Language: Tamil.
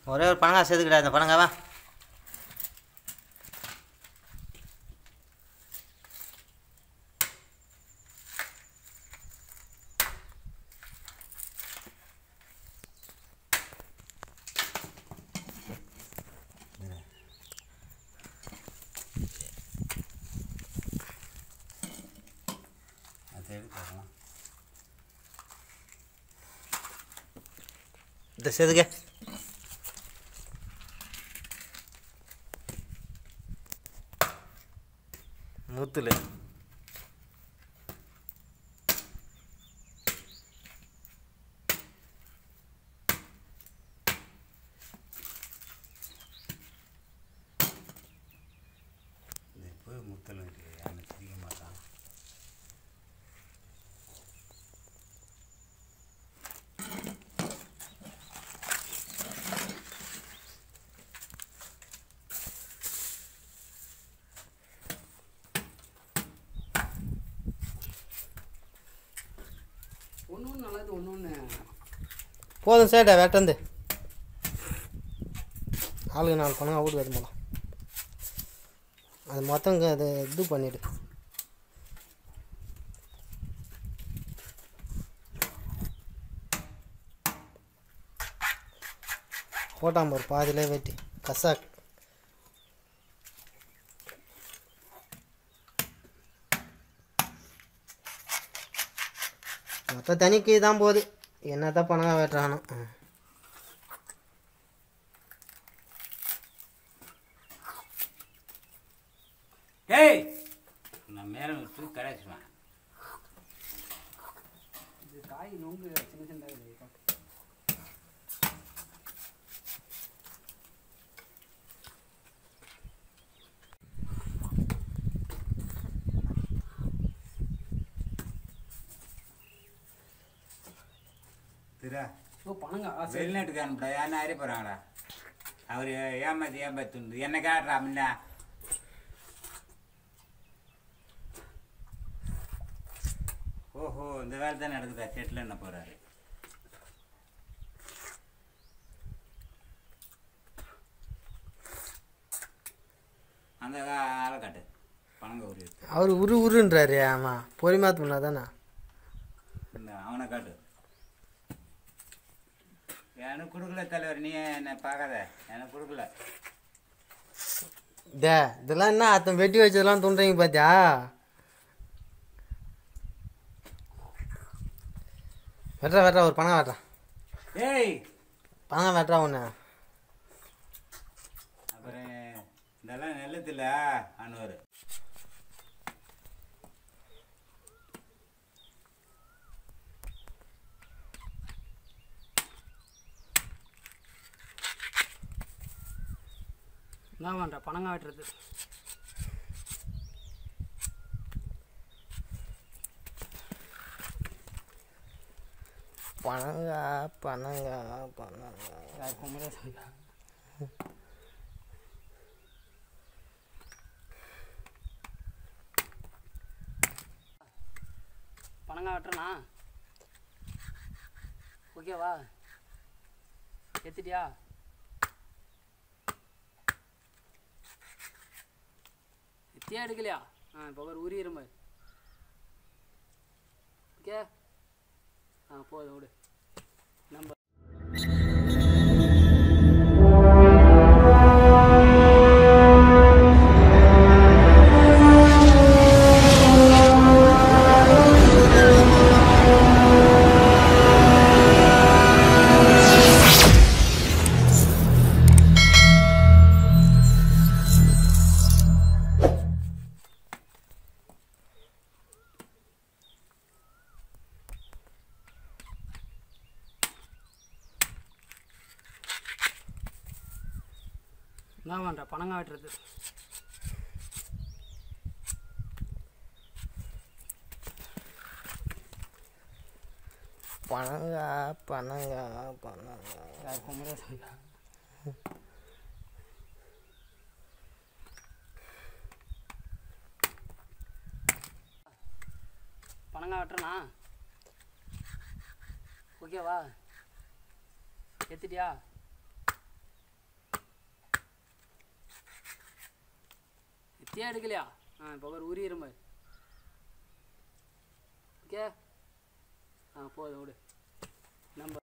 ஒரே ஒரு பணங்கா சேர்த்துக்கிட்டா இந்த பணங்காவா அது எடுக்கலாம் இந்த சேர்த்துக்க மூத்துல இது போய் முத்தல் இருக்கு யானை திரிக்க மாட்டான் ஒன்று ஒன்று நல்லது ஒன்று ஒன்று போதும் சேட்டா வெட்டந்து ஆளுக்கு நாலு பணம் அவுட் வருது போலாம் அது மொத்தம் இங்க அது இது பண்ணிடு போட்டான் பாரு பாதியிலே வெட்டி கசாக் மொத்த தனிக்கு தான் போகுது என்னத்தான் பணம் வெட்டுறானோ ம். ஏய் நான் மேலே விட்டு கடைச்சுவேன் இது காய் நொங்கு சின்ன சின்னதாக இருக்குது திரா ஓ பணங்கா ஆ, சரி வெளிநாட்டுக்கு அனுப்பிடா யாரும் அறிய போகிறாங்கடா அவர் ஏமாத்தி ஏமாத்தி என்ன காட்டுறா முன்ன ஓஹோ இந்த வேலை தான் நடக்குதா செட்டில் என்ன போகிறாரு அந்த ஆளை காட்டு பணங்க ஒரு அவர் உரு உருன்றாரு ஆமாம் பொறிமாத்து பண்ணா தானே இந்த அவனை காட்டு எனக்கு கொடுக்கல தலைவர் நீ என்ன பார்க்காத எனக்கு கொடுக்கல டே இதெல்லாம் என்ன அத்தன் வெட்டி வச்சதெல்லாம் துண்டுறீங்க பார்த்தியா வெட்டுறா வெட்டுறா ஒரு பணம் வெட்டுறா ஏய் பணம் வெட்டுறா ஒன்று அப்புறம் இதெல்லாம் நெல்லத்தில் அனுவர் என்ன பண்ணுற பணங்கா வெட்டுறது பணங்கா பணங்கா பணங்கா யார் குமரே சொல்லியா பணங்கா வெட்டுறனா ஓகேவா எத்திட்டியா எத்தியா எடுக்கலையா ஆ இப்போ ஒரு உரி இரும்பு ஓகே ஆ போதும் விடு நம்ம என்ன பண்ணுற பணங்கா வெட்டுறது பணங்கா பணங்கா பணங்கா யார் குமரே சொல்லியா பணங்கா வெட்டுறனா ஓகேவா எத்திட்டியா எத்தியா எடுக்கலையா ஆ இப்போ ஒரு உரியிற மாதிரி ஓகே ஆ போதும் விடு நம்ம